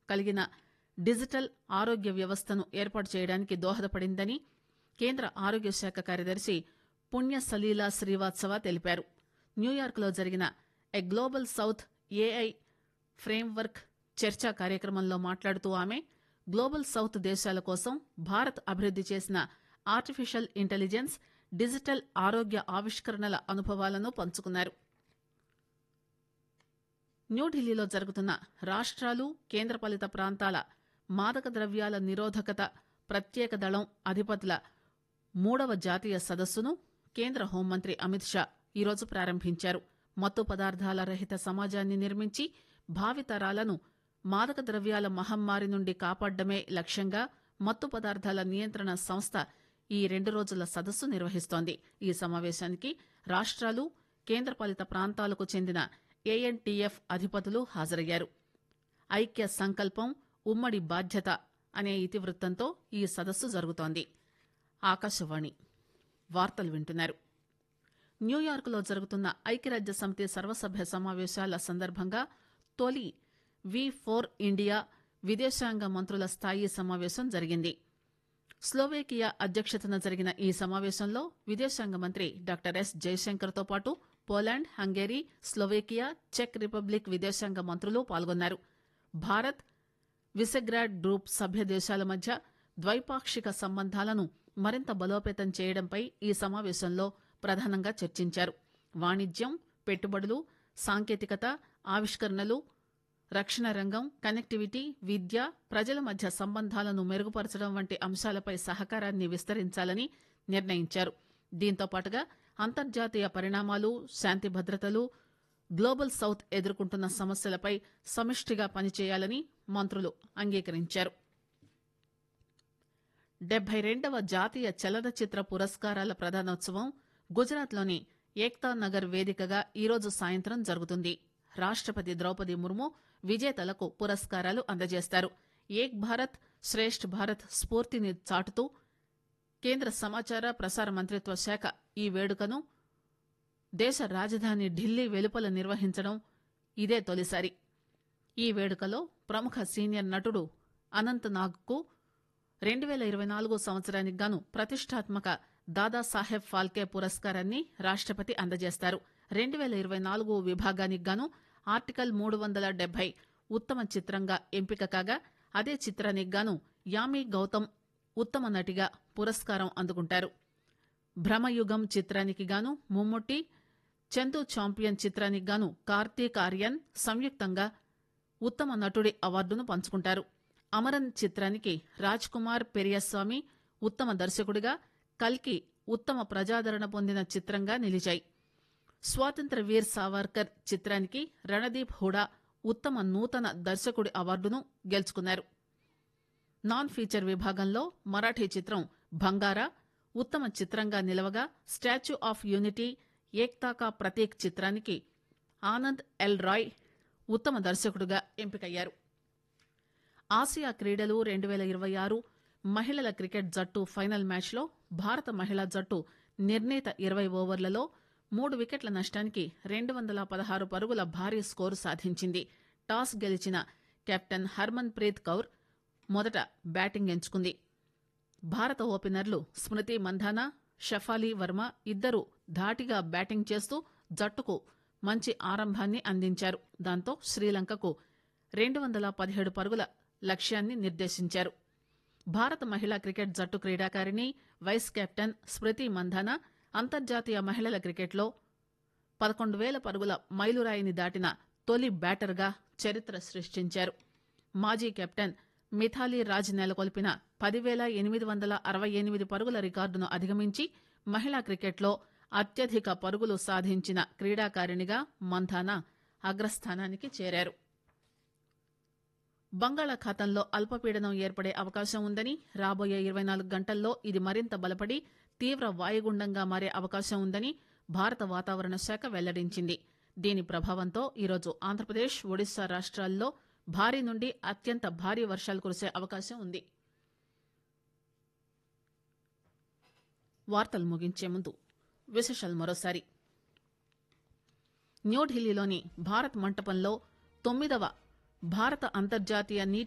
కలిగిన డిజిటల్ ఆరోగ్య వ్యవస్థను ఏర్పాటు చేయడానికి దోహదపడిందని కేంద్ర ఆరోగ్య శాఖ కార్యదర్శి పుణ్య సలీలా శ్రీవాత్సవ తెలిపారు న్యూయార్క్ లో జరిగిన a global south AI framework చర్చా కార్యక్రమంలో మాట్లాడుతూ ఆమె గ్లోబల్ సౌత్ దేశాల కోసం భారత్ అభివృద్ది చేసిన ఆర్టిఫిషియల్ ఇంటెలిజెన్స్ డిజిటల్ ఆరోగ్య ఆవిష్కరణల అనుభవాలను పంచుకున్నారు న్యూఢిల్లీలో జరుగుతున్న రాష్ట్రాలు కేంద్రపాలిత ప్రాంతాల మాదక ద్రవ్యాల నిరోధకత ప్రత్యేక దళం అధిపతుల మూడవ జాతీయ సదస్సును కేంద్ర హోంమంత్రి అమిత్ షా ఈరోజు ప్రారంభించారు మత్తు పదార్థాల రహిత సమాజాన్ని నిర్మించి భావితరాలను మాదక ద్రవ్యాల మహమ్మారి నుండి కాపాడడమే లక్ష్యంగా మత్తు పదార్థాల నియంత్రణ సంస్థ ఈ రెండు రోజుల సదస్సు నిర్వహిస్తోంది ఈ సమావేశానికి రాష్ట్రాలు కేంద్రపాలిత ప్రాంతాలకు చెందిన ఏఎన్టీఎఫ్ అధిపతులు హాజరయ్యారు ఐక్య సంకల్పం ఉమ్మడి బాధ్యత అనే ఇతివృత్తంతో ఈ సదస్సు జరుగుతోంది ఆకాశవాణి వార్తలు వింటున్నారు న్యూయార్క్లో జరుగుతున్న ఐక్యరాజ్య సమితి సర్వసభ్య సమావేశాల సందర్భంగా తొలి వి ఫోర్ ఇండియా విదేశాంగ మంత్రుల స్థాయి సమావేశం జరిగింది స్లోవేకియా అధ్యక్షతన జరిగిన ఈ సమావేశంలో విదేశాంగ మంత్రి డాక్టర్ ఎస్ జయశంకర్ తో పాటు పోలాండ్ హంగేరీ స్లోవేకియా చెక్ రిపబ్లిక్ విదేశాంగ మంత్రులు పాల్గొన్నారు భారత్ విసెగ్రాడ్ గ్రూప్ సభ్య దేశాల మధ్య ద్వైపాక్షిక సంబంధాలను మరింత బలోపేతం చేయడంపై ఈ సమావేశంలో ప్రధానంగా చర్చించారు వాణిజ్యం పెట్టుబడులు సాంకేతికత ఆవిష్కరణలు రక్షణ రంగం కనెక్టివిటీ విద్య ప్రజల మధ్య సంబంధాలను మెరుగుపరచడం వంటి అంశాలపై సహకారాన్ని విస్తరించాలని నిర్ణయించారు దీంతో పాటుగా అంతర్జాతీయ పరిణామాలు శాంతి భద్రతలు గ్లోబల్ సౌత్ ఎదుర్కొంటున్న సమస్యలపై సమిష్టిగా పనిచేయాలని మంత్రులు అంగీకరించారు డెబ్బై రెండవ జాతీయ చలనచిత్ర పురస్కారాల ప్రదానోత్సవం గుజరాత్లోని ఏక్తా నగర్ వేదికగా ఈరోజు సాయంత్రం జరుగుతుంది రాష్టపతి ద్రౌపది ముర్ము విజేతలకు పురస్కారాలు అందజేస్తారు ఏక్ భారత్ శ్రేష్ఠ్ భారత్ స్ఫూర్తిని చాటుతూ కేంద్ర సమాచార ప్రసార మంత్రిత్వ శాఖ ఈ వేడుకను దేశ రాజధాని ఢిల్లీ వెలుపల నిర్వహించడం ఇదే తొలిసారి ఈ వేడుకలో ప్రముఖ సీనియర్ నటుడు అనంత్ నాగ్కు రెండు పేల ఇరవై నాలుగు సంవత్సరానికి గాను ప్రతిష్టాత్మక దాదాసాహెబ్ ఫాల్కే పురస్కారాన్ని రాష్టపతి అందజేస్తారు రెండు పేల ఇరవై నాలుగు విభాగానికి గాను ఆర్టికల్ మూడు వందల డెబ్బై ఉత్తమ చిత్రంగా ఎంపిక కాగా అదే చిత్రానికి గాను యామి గౌతమ్ ఉత్తమ నటిగా పురస్కారం అందుకుంటారు భ్రమయుగం చిత్రానికి గాను ముమ్ముట్టి చందు చాంపియన్ చిత్రానికి గాను కార్తీక్ ఆర్యన్ సంయుక్తంగా ఉత్తమ నటుడి అవార్డును పంచుకుంటారు అమరన్ చిత్రానికి రాజ్ కుమార్ పెరియస్వామి ఉత్తమ దర్శకుడిగా కల్కి ఉత్తమ ప్రజాదరణ పొందిన చిత్రంగా నిలిచాయి స్వాతంత్ర వీర్ సావర్కర్ చిత్రానికి రణదీప్ హుడా ఉత్తమ నూతన దర్శకుడి అవార్డును గెలుచుకున్నారు నాన్ ఫీచర్ విభాగంలో మరాఠీ చిత్రం బంగారా ఉత్తమ చిత్రంగా నిలవగా statue of unity Ekta Ka Prateek చిత్రానికి ఆనంద్ ఎల్ రాయ్ ఉత్తమ దర్శకుడిగా ఎంపికయ్యారు ఆసియా క్రీడలు రెండు పేల ఇరవై ఆరు మహిళల క్రికెట్ జట్టు ఫైనల్ మ్యాచ్లో భారత మహిళా జట్టు నిర్ణీత ఇరవై ఓవర్లలో మూడు వికెట్ల నష్టానికి రెండు వందల పదహారు పరుగుల భారీ స్కోరు సాధించింది టాస్ గెలిచిన కెప్టెన్ హర్మన్ ప్రీత్ కౌర్ మొదట బ్యాటింగ్ ఎంచుకుంది భారత ఓపెనర్లు స్మృతి మంధానా షఫాలి వర్మ ఇద్దరు ధాటిగా బ్యాటింగ్ చేస్తూ జట్టుకు మంచి ఆరంభాన్ని అందించారు దాంతో శ్రీలంకకు రెండు వందల పదిహేడు పరుగుల లక్ష్యాన్ని నిర్దేశించారు భారత మహిళా క్రికెట్ జట్టు క్రీడాకారిణి వైస్ కెప్టెన్ స్మృతి మంధానా అంతర్జాతీయ మహిళల క్రికెట్లో పదకొండు వేల పరుగుల మైలురాయిని దాటిన తొలి బ్యాటర్గా చరిత్ర సృష్టించారు మాజీ కెప్టెన్ మిథాలీ రాజ్ నెలకొల్పిన పదివేల ఎనిమిది వందల అరవై ఎనిమిది పరుగుల రికార్డును అధిగమించి మహిళా క్రికెట్లో అత్యధిక పరుగులు సాధించిన క్రీడాకారిణిగా మంధానా అగ్రస్థానానికి చేరారు బంగాళాఖాతంలో అల్పపీడనం ఏర్పడే అవకాశం ఉందని రాబోయే ఇరవై నాలుగు గంటల్లో ఇది మరింత బలపడి తీవ్ర వాయుగుండంగా మారే అవకాశం ఉందని భారత వాతావరణ శాఖ వెల్లడించింది దీని ప్రభావంతో ఈరోజు ఆంధ్రప్రదేశ్ ఒడిశా రాష్ట్రాల్లో భారీ నుండి అత్యంత భారీ వర్షాలు కురిసే అవకాశం ఉంది వార్తలు ముగించే ముందు విశేషాలు మరోసారి న్యూఢిల్లీలోని భారత్ మంటపంలో తొమ్మిదవ భారత అంతర్జాతీయ నీటి